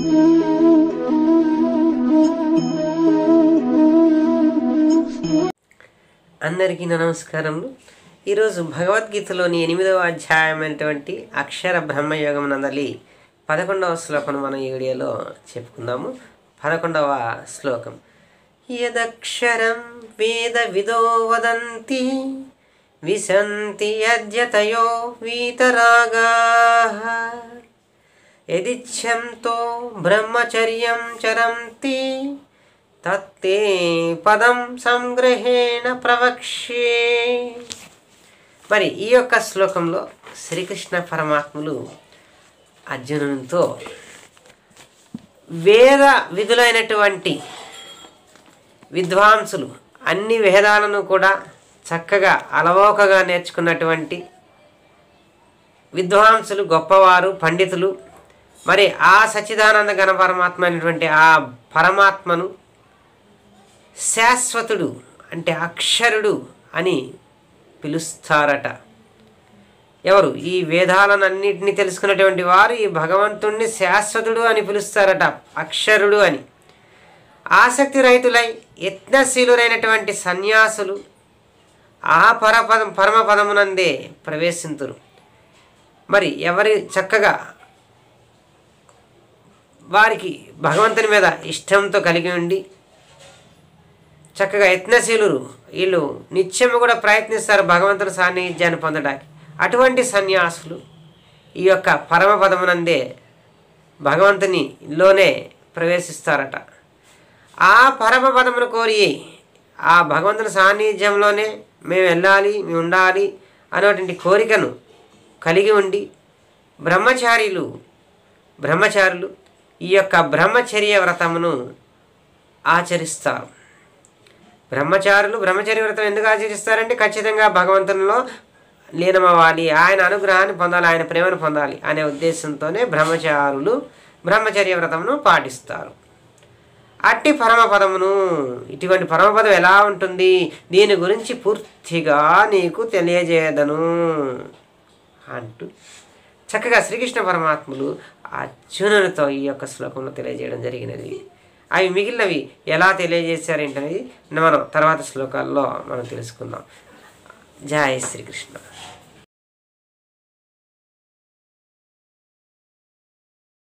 అందరికీ నా నమస్కారములు ఈరోజు భగవద్గీతలోని ఎనిమిదవ అధ్యాయమైనటువంటి అక్షర బ్రహ్మయోగం నందలి పదకొండవ శ్లోకం మనం ఈ వీడియోలో చెప్పుకుందాము పదకొండవ శ్లోకం యదక్షరం వేద విదో వదంతి విశంతి అద్యతయో వీతరాగా యదిచ్ఛంతో బ్రహ్మచర్యం చరంతి తత్తే పదం సంగ్రహేణ ప్రవక్ష్యే మరి ఈ యొక్క శ్లోకంలో శ్రీకృష్ణ పరమాత్ములు అర్జునునితో వేద విధులైనటువంటి విద్వాంసులు అన్ని వేదాలను కూడా చక్కగా అలవోకగా నేర్చుకున్నటువంటి విద్వాంసులు గొప్పవారు పండితులు మరి ఆ సచ్చిదానంద గణ పరమాత్మ అయినటువంటి ఆ పరమాత్మను శాశ్వతుడు అంటే అక్షరుడు అని పిలుస్తారట ఎవరు ఈ వేదాలనన్నింటినీ తెలుసుకున్నటువంటి వారు ఈ భగవంతుణ్ణి శాశ్వతుడు అని పిలుస్తారట అక్షరుడు అని ఆసక్తి రహితులై యత్నశీలురైనటువంటి సన్యాసులు ఆ పరపదం పరమపదమునందే ప్రవేశింతురు మరి ఎవరి చక్కగా వారికి భగవంతుని మీద ఇష్టంతో కలిగి ఉండి చక్కగా యత్నశీలురు వీళ్ళు నిత్యము కూడా ప్రయత్నిస్తారు భగవంతుని సాన్నిధ్యాన్ని పొందడానికి అటువంటి సన్యాసులు ఈ యొక్క పరమపదమునందే భగవంతునిలోనే ప్రవేశిస్తారట ఆ పరమపదమును కోరి ఆ భగవంతుని సాన్నిధ్యంలోనే మేము వెళ్ళాలి మేము ఉండాలి అనేటువంటి కోరికను కలిగి ఉండి బ్రహ్మచారిలు బ్రహ్మచారులు ఈ యొక్క బ్రహ్మచర్య వ్రతమును ఆచరిస్తారు బ్రహ్మచారులు బ్రహ్మచర్య వ్రతం ఎందుకు ఆచరిస్తారంటే ఖచ్చితంగా భగవంతునిలో లీనమవ్వాలి ఆయన అనుగ్రహాన్ని పొందాలి ఆయన ప్రేమను పొందాలి అనే ఉద్దేశంతోనే బ్రహ్మచారులు బ్రహ్మచర్య వ్రతమును పాటిస్తారు అట్టి పరమపదమును ఇటువంటి పరమపదం ఎలా ఉంటుంది దీని గురించి పూర్తిగా నీకు తెలియజేయదను అంటూ చక్కగా శ్రీకృష్ణ పరమాత్ములు అర్జునునితో ఈ యొక్క శ్లోకంలో తెలియజేయడం జరిగినది అవి మిగిలినవి ఎలా తెలియజేశారేంటనేది మనం తర్వాత శ్లోకాల్లో మనం తెలుసుకుందాం జయ శ్రీకృష్ణ